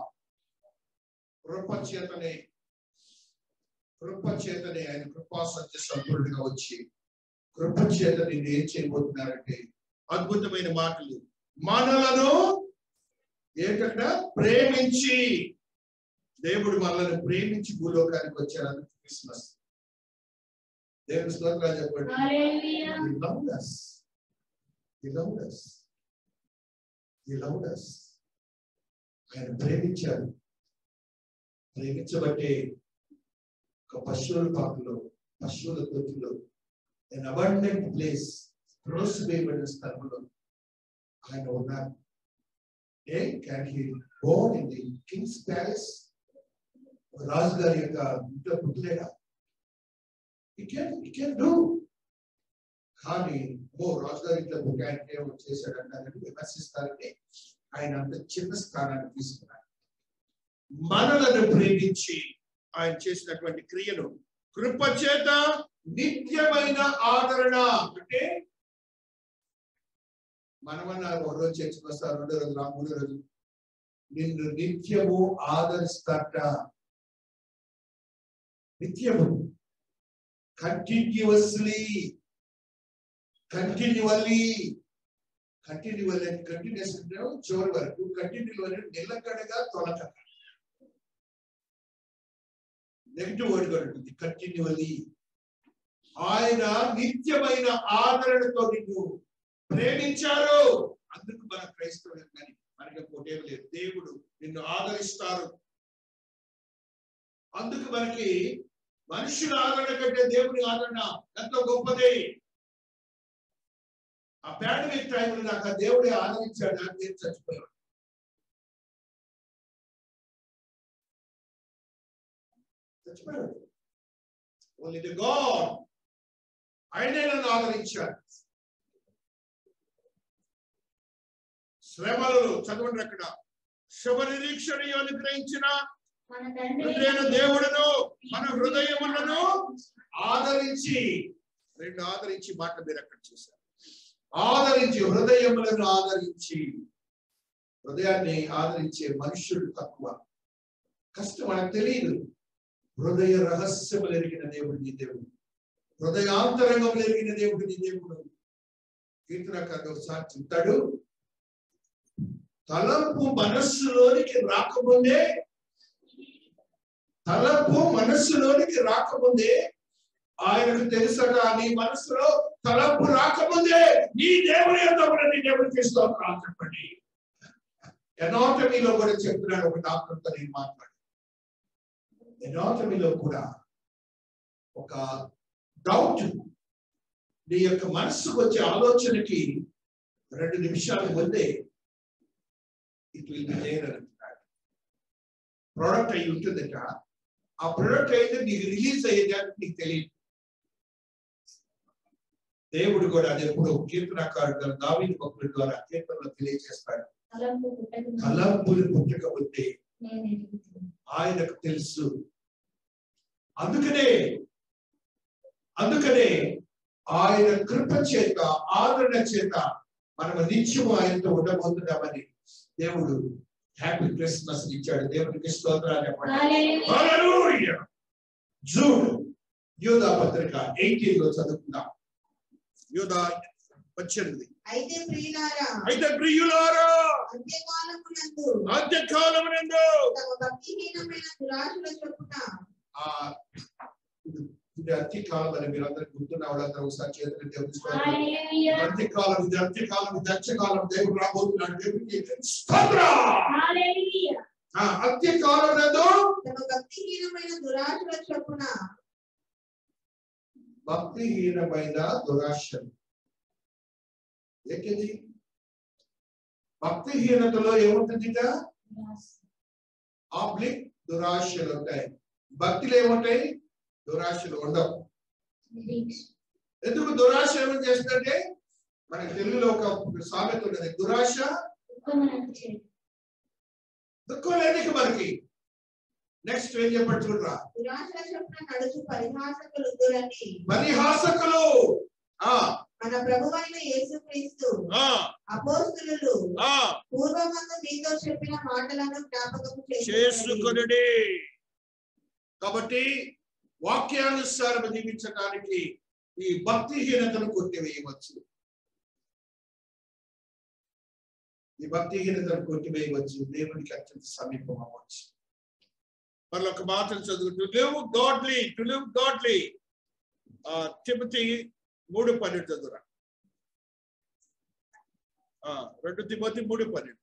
కృప చేతనే కృప చేతనే ఆయన కృపా సత్య సంపూర్ణంగా వచ్చి కృప చేత నేను ఏం చేయబోతున్నారంటే అద్భుతమైన మాటలు మనలను ఏంటక్కడ ప్రేమించి దేవుడు మనల్ని ప్రేమించి భూలోకానికి వచ్చాడు అందుకు క్రిస్మస్ దేవుని స్తోత్రాలు చెప్పండి హల్లెలూయా He loved us. He loved us. He loved us. ఆయన ప్రేమించాడు ప్రేమించబట్టే ఒక పశువుల పాకులో పశువుల తొట్టిలో an abundant ప్లేస్ త్రోసివేయబడిన స్థలంలో ఆయన ఉన్నారు ఏ can he born in the king's palace రాజుగారి యొక్క ఇంట్లో పుట్టలేడా he can he can do కానీ ఓ రాజుగారి ఇంట్లో పుట్టానికి ఏమో చేశాడంటారని విమర్శిస్తారని ఆయన అంత చిన్న స్థానాన్ని తీసుకున్నాడు మనలను ప్రేమించి ఆయన చేసినటువంటి క్రియను కృపచేత నిత్యమైన ఆదరణ అంటే మనమన్న ఒక రోజు చర్చకు వస్తారు రెండో రోజు రా మూడో రోజు నిన్ను నిత్యము ఆదరిస్తాట నిత్యము కంటిన్యూస్లీ కంటిన్యూవల్లీ కంటిన్యూవల్ కంటిన్యూస్ చివరి వరకు కంటిన్యూ నిలకడగా తొలక నెగిటివ్ వర్డ్ కూడా ఉంటుంది కంటిన్యూవల్లీ ఆయన నిత్యమైన ఆదరణతో నిన్ను ప్రేమించారు అందుకు మన క్రైస్తవం కానీ మనకి పోటేం లేదు దేవుడు నిన్ను ఆదరిస్తారు అందుకు మనకి మనుషుల ఆదరణ కంటే దేవుని ఆదరణ ఎంతో గొప్పది ఆ పాండమిక్ టైంలో నాకు ఆ దేవుడే ఆదరించాడు నాకు నేను చచ్చిపోయాడు చచ్చిపోయాడు ఓన్లీ ది గాడ్ ఆయనే నన్ను ఆదరించాడు శ్రమలు చదవండి అక్కడ శుభ నిరీక్షణ అనుగ్రహించిన మన తండ్రి హృదయన దేవుడును మన హృదయములను ఆదరించి రెండు ఆదరించి మాట మీరు అక్కడ చూశారు ఆదరించి హృదయములను ఆదరించి హృదయాన్ని ఆదరించే మనుష్యుడు తక్కువ కష్టం మనకు తెలియదు హృదయ రహస్యములు ఎరిగిన దేవుడు నీ దేవుడు హృదయాంతరంగములు ఎరిగిన దేవుడు నీ దేవుడు కీర్తనకారు ఒకసారి చెప్తాడు తలంపు మనస్సులోనికి రాకముందే తలంపు మనస్సులోనికి రాకముందే ఆయనకు తెలుసట నీ మనస్సులో తలంపు రాకముందే నీ దేవుని యొక్క కూడా నీ దేవుడికి స్తోత్రాలు చెప్పండి ఎనాటమీలో కూడా చెప్తున్నాడు ఒక డాక్టర్తో నేను మాట్లాడి ఎనాటమీలో కూడా ఒక డౌట్ నీ యొక్క మనస్సుకు వచ్చే ఆలోచనకి రెండు నిమిషాల ముందే ఇట్ విల్ బి దేర్ అని అంటున్నాడు ప్రోడక్ట్ అయి ఉంటుందట ఆ ప్రొడక్ట్ అయితే నీకు రిలీజ్ అయ్యేది అని నీకు తెలియదు దేవుడు కూడా అది ఎప్పుడు కీర్తనకారుడు దావిని భక్తుల ద్వారా కీర్తనలో తెలియజేస్తాడు తలంపు పుట్టక తలంపులు పుట్టకపోతే నేను ఎరుగుతున్నాను. ఆయనకు తెలుసు అందుకనే అందుకనే ఆయన కృప చేత ఆదరణ చేత మనం నిత్యము ఆయనతో ఉండబోతున్నామని దేవుడు హ్యాపీ క్రిస్మస్ ఇచ్చాడు దేవునికి స్తోత్రాలు చెప్పండి హల్లెలూయా. హల్లెలూయా జూడ్ యూదా పత్రిక 18 లో చదువుకుందాం యూదా పద్దెనిమిది అయితే ప్రియులారా అయితే ప్రియులారా అంత్యకాలమునందు అంత్యకాలమునందు తమ భక్తిహీనమైన దురాశల చొప్పున ఆ ఇది ఇది అంత్యకాలం అని మీరు అందరికి గుర్తున్న వాళ్ళందరూ ఒకసారి చేతులు దేవుని స్తోత్రం. హల్లెలూయా. అంత్యకాలం ఇది అంత్యకాలం ఇది అంత్యకాలం దేవుడు రాబోతున్నాడు దేవుడికి స్తోత్రం. హల్లెలూయా. ఆ అంత్యకాలం నందు తమ భక్తిహీనమైన దురాశల చొప్పున భక్తిహీనమైన దురాశలు ఏంటిది భక్తిహీనతలో ఏముంటుందిట ఆబ్లిక్ దురాశలు ఉంటాయి భక్తిలో ఏముంటాయి దురాశలు ఉండవు నిరీక్ష. ఎందుకు దురాశ ఏమని చేస్తుందంటే మనకి తెలుగులో ఒక సామెత ఉన్నది దురాశ దుఃఖమునకు చేరు. దుఃఖం లేనికి మనకి నెక్స్ట్ ఏం చెప్పండి చూడరా దురాశల చొప్పున నడుచు పరిహాసకులు దురని పరిహాసకులు ఆ మన ప్రభువైన యేసుక్రీస్తు ఆ అపోస్తులు ఆ పూర్వమందు మీతో చెప్పిన మాటలను జ్ఞాపకం చేసుకొనుడి కాబట్టి వాక్యానుసారం జీవించడానికి ఈ భక్తిహీనతను కొట్టివేయవచ్చు ఈ భక్తిహీనతను కొట్టివేయవచ్చు దేవునికి అత్యంత సమీపం అవ్వచ్చు మళ్ళీ ఒక మాటలు చదువు to live godly to live godly Timothy మూడు పన్నెండు చదువురా ఆ, రెండు తిమోతి మూడు పన్నెండు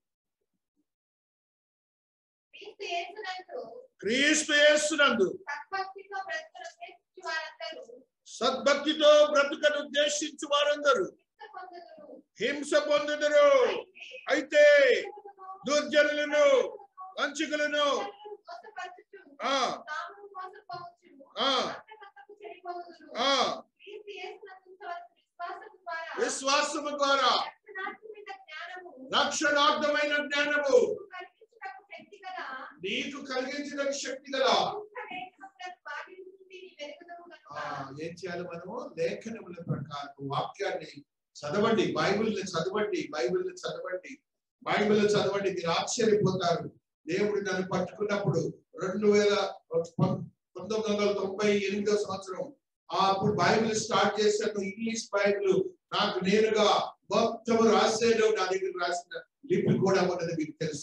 క్రీస్తు యేసునందు క్రీస్తు యేసునందు సద్భక్తితో బ్రతుకును ఉద్దేశించు వారందరూ సద్భక్తితో బ్రతుకను ఉద్దేశించు వారందరూ హింస హింస పొందుదురు. పొందుదురు అయితే అయితే దుర్జనులను వంచికులను మోసపరచుచు, ఆ తాము మోసపోవచ్చు. ఆ అంతకంతకు చెడిపోవుదురు. ఆ క్రీస్తు యేసునందు విశ్వాసము ద్వారా విశ్వాసము ద్వారా రక్షణాత్మక జ్ఞానము రక్షణార్థమైన జ్ఞానము కలిగించుటకు శక్తి గల నీకు కలిగించిన శక్తి గల ఉత్త లేఖనములకు బాధించి నీ వెలుగుదవు ఆ, గనుక ఏం చేయాలి మనము లేఖనముల ప్రకారం వాక్యాన్ని చదవండి బైబిల్ని చదవండి బైబిల్ని చదవండి బైబిల్ చదవండి మీరు ఆశ్చర్యపోతారు దేవుడు నన్ను పట్టుకున్నప్పుడు రెండు వేల పం- పంతొమ్మిది వందల తొంభై ఎనిమిదో సంవత్సరం ఆ అప్పుడు బైబిల్ స్టార్ట్ చేశాను ఇంగ్లీష్ బైబిల్ నాకు నేనుగా మొత్తం రాసేలో నా దగ్గర రాసిన లిపి కూడా ఉన్నది మీకు తెలుసు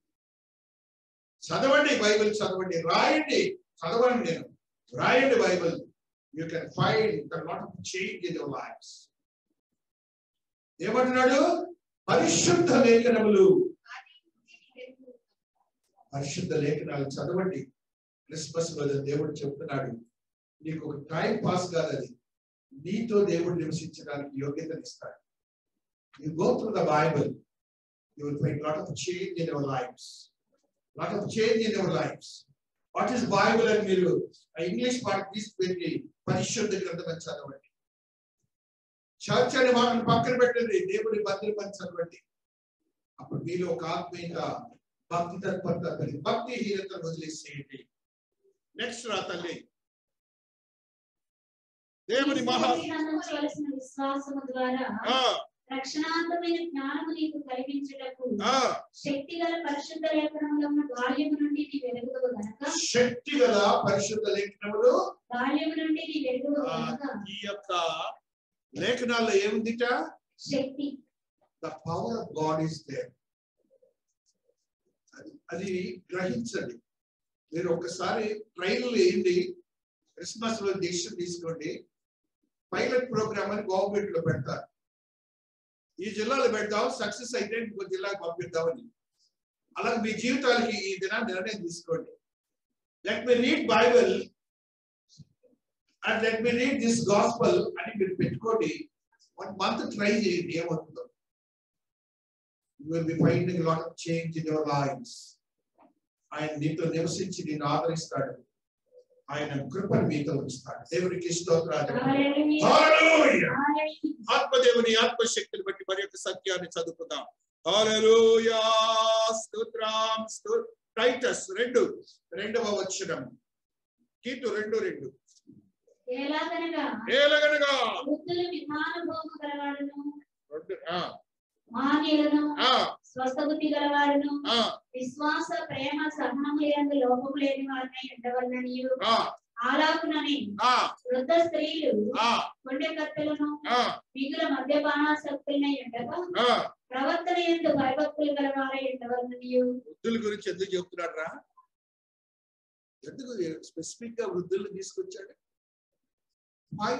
చదవండి బైబిల్ చదవండి రాయండి చదవండి నేను రాయండి Bible you can find the lot of change in your lifes ఏమంటున్నాడు పరిశుద్ధ లేఖనములు బాధించి నీ వెలుగు పరిశుద్ధ లేఖనాలు చదవండి క్రిస్మస్ రోజు దేవుడు చెప్తున్నాడు నీకు ఒక టైం పాస్ కాదు అది నీతో దేవుడు నివసించడానికి యోగ్యతను ఇస్తాడు you go through the Bible you will find lot of change in your lifes lot of change in your lifes what is Bible అని మీరు ఆ ఇంగ్లీష్ పార్ట్ తీసుకువెళ్ళి పరిశుద్ధ గ్రంథం అని చదవండి చర్చ్ అనే మాటను పక్కన పెట్టండి దేవుడి భద్రపని చదవండి అప్పుడు మీలో ఒక ఆత్మీయత భక్తి తత్పరత కలిగి భక్తిహీనతను వదిలేసేయండి నెక్స్ట్ రా తల్లి దేవుని మహా అందించవలసిన విశ్వాసము ద్వారా ఆ రక్షణార్థమైన జ్ఞానము నీకు కలిగించుటకు ఆ శక్తి గల పరిశుద్ధ లేఖనములను బాల్యము నుండి నీ వెలుగుదవు గనక శక్తి గల పరిశుద్ధ లేఖనములు బాల్యము నుండి నీ వెలుగుదవు ఆ, గనక ఈ యొక్క లేఖనాల్లో ఏముందిట శక్తి the power of God is there అది గ్రహించండి మీరు ఒకసారి ట్రైన్ వేయండి క్రిస్మస్ లో డిసిషన్ తీసుకోండి పైలట్ ప్రోగ్రామ్ అని గవర్నమెంట్ లో పెడతారు ఈ జిల్లాలో పెడతాం సక్సెస్ అయితే ఇంకో జిల్లాకు పంపిద్దామని అలాగే మీ జీవితాలకి ఈ దినాన్ని నిర్ణయం తీసుకోండి let me read Bible and let me read this gospel అని మీరు పెట్టుకోండి వన్ మంత్ ట్రై చేయండి ఏమవుతుందో you will be finding lot of change in your lifes ఆయన నీతో నివసించి నిన్ను ఆదరిస్తాడు ఆయన కృపను మీతో ఉంచుతాడు దేవుడికి స్తోత్రాలు హల్లెలూయా. హల్లెలూయా. హల్లెలూయా. ఆత్మదేవుని ఆత్మశక్తిని బట్టి మరి యొక్క సత్యాన్ని చదువుకుందాం హల్లెలూయా స్తోత్రం స్తోత్ర టైటస్ రెండు రెండవ వచనం కీటు రెండు రెండు ఎలాగనగా ఏలగనగా వృద్ధులు విధానభోమ గలవారును రెండు ఆ మాన్యులను ఆ స్వస్థబుద్ధి గలవారును ఆ విశ్వాస ప్రేమ సహనము లేని లోపము లేని వారిని ఉండవలనని ఆ ఆలాపునని ఆ వృద్ధ స్త్రీలు ఆ కొండె కత్తులను ఆ మిగుల మద్యపానాసక్తులై ఉండగా ఆ ప్రవర్తన ఎందు భయభక్తులు గలవారై ఉండవలనని వృద్ధుల గురించి ఎందుకు చెప్తున్నాడు రా ఎందుకు స్పెసిఫిక్ గా వృద్ధుల్ని తీసుకొచ్చాడు Why?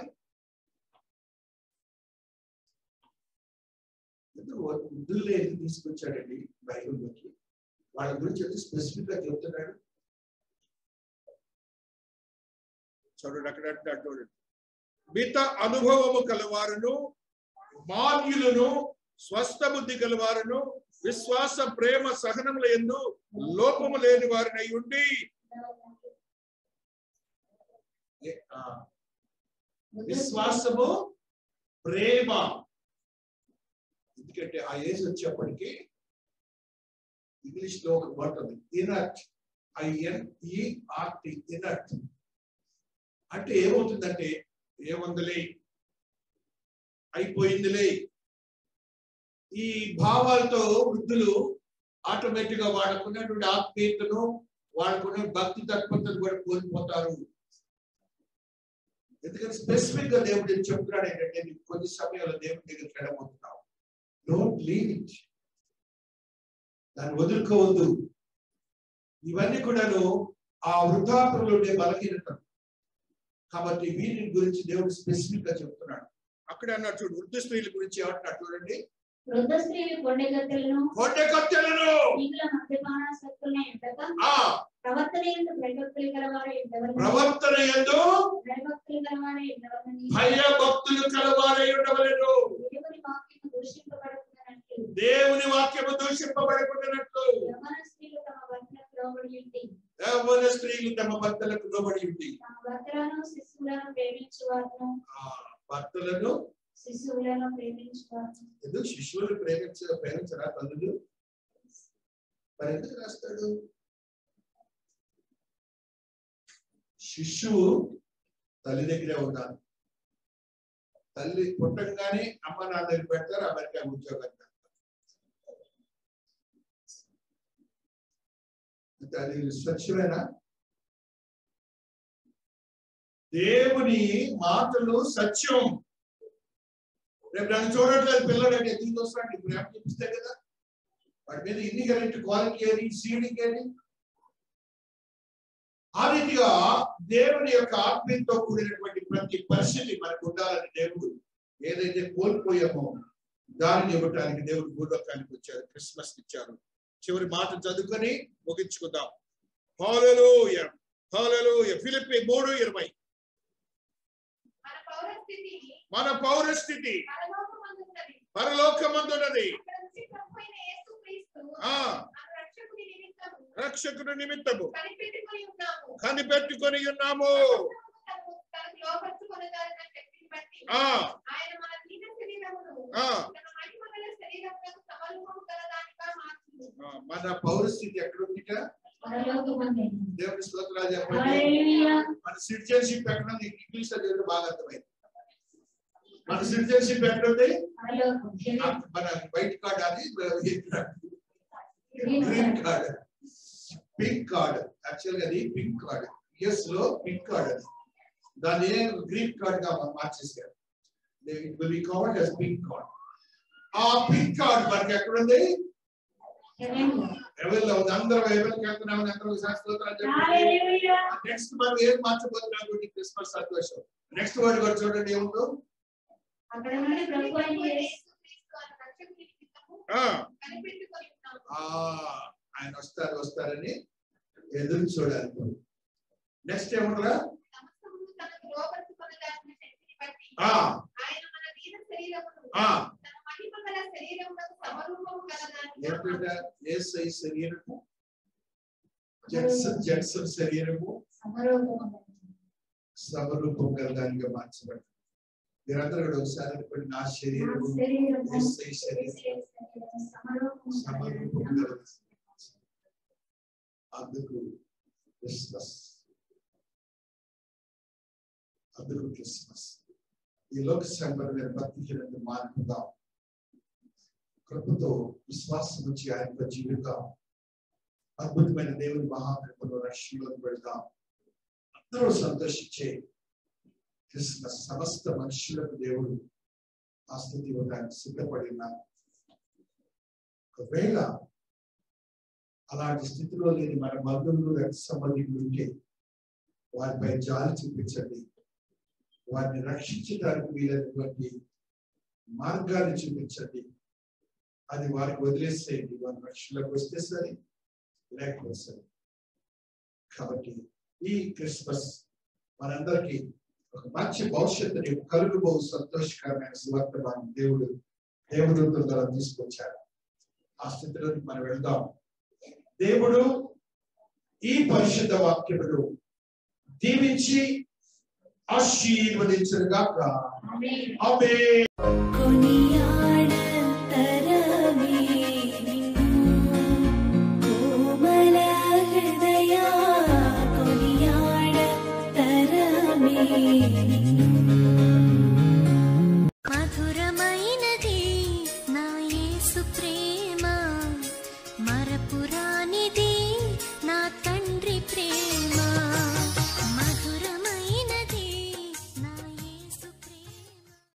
ఎందుకు వృద్ధుల్ని ఎందుకు తీసుకొచ్చాడండి బైబిల్లోకి వాళ్ళ గురించి ఎందుకు స్పెసిఫిక్ గా చెప్తున్నాడు చూడండి అక్కడ అంటాడు చూడండి మిత అనుభవము కలవారును మాన్యులను స్వస్థ బుద్ధి గలవారును విశ్వాస ప్రేమ సహనముల ఎందు లోపము లేని వారినై ఉండి ఏ- ఆ, విశ్వాసము ప్రేమ ఎందుకంటే ఆ ఏజ్ వచ్చేప్పటికి ఇంగ్లీష్ లో ఒక వర్డ్ ఉంది ఇనర్ట్ ఐఎన్ ఈఆర్టి ఇనర్ట్ అంటే ఏమవుతుందంటే ఏముందిలే అయిపోయిందిలే ఈ భావాలతో వృద్ధులు ఆటోమేటిక్ గా వాళ్ళకున్నటువంటి ఆత్మీయతను వాళ్ళకున్న భక్తి తత్పరతను కూడా కోల్పోతారు ఎందుకంటే స్పెసిఫిక్ గా దేవుడు ఏం చెప్తున్నాడు ఏంటంటే నీకు కొన్ని సమయాల్లో దేవుడి దగ్గరికి వెళ్ళబోతున్నావు డోంట్ లీవ్ ఇట్ దాన్ని వదులుకోవద్దు ఇవన్నీ కూడాను ఆ వృద్ధాపురంలో ఉండే బలహీనత కాబట్టి వీటి గురించి దేవుడు స్పెసిఫిక్ గా చెప్తున్నాడు అక్కడ అన్నాడు చూడు వృద్ధ స్త్రీల గురించి ఏమంటున్నాడు చూడండి వృద్ధ స్త్రీలు కొండగత్తెలను కొండ కత్తెలను మిగుల మద్యపానాసక్తులనే ఉండక ఆ ప్రవర్తన ఎందు భయభక్తులు గలవారు ఉండవలని ప్రవర్తన ఎందు భయభక్తులు గలవారు ఉండవలని భయ భక్తులు కలవారై ఉండవలను దేవుని వాక్యము దూషింపబడుతున్నట్లు దేవుని వాక్యము దూషింపబడకుండానట్లు యవన స్త్రీలు తమ భర్తలకు లోబడి ఉండి యవ్వన స్త్రీలు తమ భర్తలకు లోబడి ఉంది తమ భర్తలను శిశువులను ప్రేమించువారును ఆ భర్తలను శిశువులను ప్రేమించువారును ఎందుకు శిష్యులు ప్రేమించ ప్రేమించరా తల్లులు మరి ఎందుకు రాస్తాడు శిష్యువు తల్లి దగ్గరే ఉండాలి తల్లి పుట్టంగానే అమ్మ నాన్న దగ్గర పెడతారు అమెరికా ఉద్యోగం అది స్వచ్ఛమేనా దేవుని మాటలు సత్యం రేపు నన్ను చూడట్లేదు పిల్లడు అంటే ఎందుకు చూస్తాడు ఇప్పుడు ఏం చూపిస్తే కదా వాటి మీద ఇన్నిగరెంట్ క్వాలిటీ అని సీడింగ్ అని ఆ రీతిగా దేవుని యొక్క ఆత్మీయతో కూడినటువంటి ప్రతి పరిస్థితి మనకు ఉండాలని దేవుడు ఏదైతే కోల్పోయామో దానిని ఇవ్వటానికి దేవుడు భూలోకానికి వచ్చారు క్రిస్మస్ ఇచ్చారు చివరి మాట చదువుకొని ముగించుకుందాం హాలెలూయ హాలెలూయ ఫిలిప్పి మూడు ఇరవై మన పౌరస్థితి మన పౌరస్థితి పరలోకమందున్నది. పరలోకమందున్నది అక్కడ నుంచి ప్రభు అయిన యేసుక్రీస్తు ఆ మన రక్షకుని నిమిత్తము రక్షకుడు నిమిత్తము కనిపెట్టుకొని ఉన్నాము కనిపెట్టుకొని ఉన్నాము తనకు తనకు లోపరుచుకొనగలిగిన శక్తిని బట్టి ఆ ఆయన మన దీన శరీరమును ఆ తన మహిమ గల శరీరములకు సమరూపము గలదానిగా మార్చును. ఆ, మన పౌరస్థితి ఎక్కడుందిట పరలోకమందు దేవుని స్తోత్రాలు చెప్పండి హల్లెలూయా మన సిటిజన్షిప్ ఎక్కడుంది ఇంగ్లీష్ లో చదివితే బాగా అర్థమైంది మన సిటిజన్షిప్ ఎక్కడుంది పరలోకం ఆ, మన వైట్ కార్డ్ అది green green card pink card actual గా అది పింక్ కార్డ్ యుఎస్ లో పింక్ కార్డ్ అది దాన్ని గ్రీన్ కార్డ్ గా మా- మార్చేసారు it will be covered as pink card ఆ పింక్ కార్డ్ మనకి ఎక్కడుంది హెవెన్ ఎవరిలో ఉంది అందరం ఎవరికి వెళ్తున్నాము అందరం శాస్త్రోత్తరాలు చెప్పండి హల్లెలూయా నెక్స్ట్ మనం ఏం మార్చబోతున్నాం క్రిస్మస్ సంతోషం నెక్స్ట్ వర్డ్ కూడా చూడండి ఏముందో అక్కడ నుండి ప్రభు ప్రభు అయిన అయిన యేసు యేసుక్రీస్తు ఆయన రక్షకుని నిమిత్తము ఆ కనిపెట్టుకొని ఉన్నాము. ఆ ఆయన వస్తారు వస్తారని ఎదురు చూడాలి నెక్స్ట్ ఏముండరా సమస్తమును తనకు లోపరుచుకొనగలిగిన శక్తిని బట్టి ఆ ఆయన మన దీన శరీరమును ఆ తన మహిమ గల శరీరములకు సమరూపము గలదానిగా ఏంటంటే ఏసై శరీరము జెట్సన్ జెట్సన్ శరీరము సమరోగమందు సమరూపం గలదానిగా మార్చబడింది మీరందరూ కూడా ఒకసారి అనుకోండి నా శరీరము శరీరము ఏసై శరీరం సమరోగము సమరూపం గలది అందుకు క్రిస్మస్ అందుకు క్రిస్మస్ ఈ లోక సంపద మీద భక్తిహీనంగా మానుకుందాం కృపతో విశ్వాసం నుంచి ఆయనతో జీవితాం అద్భుతమైన దేవుని మహాకృపలో రక్షణలోకి వెళ్దాం అందరూ సంతోషించే క్రిస్మస్ సమస్త మనుషులకు దేవుడు ఆ స్థితి ఇవ్వడానికి సిద్ధపడి ఉన్నారు ఒకవేళ అలాంటి స్థితిలో లేని మన బంధువులు రక్త సంబంధికులు ఉంటే వారిపై జాలి చూపించండి వారిని రక్షించడానికి వీలైనటువంటి మార్గాన్ని చూపించండి అది వారికి వదిలేసేయండి వారి రక్షణలోకి వస్తే సరే లేకపోతే సరే కాబట్టి ఈ క్రిస్మస్ మనందరికీ ఒక మంచి భవిష్యత్తుని కలుగుబో సంతోషకరమైన సువర్తమానం దేవుడు దేవుడు ద్వారా తీసుకొచ్చాడు ఆ స్థితిలోకి మనం వెళ్దాం దేవుడు ఈ పరిశుద్ధ వాక్యములు దీవించి ఆశీర్వదించరుగాక ఆమేన్ ఆమె కొనియా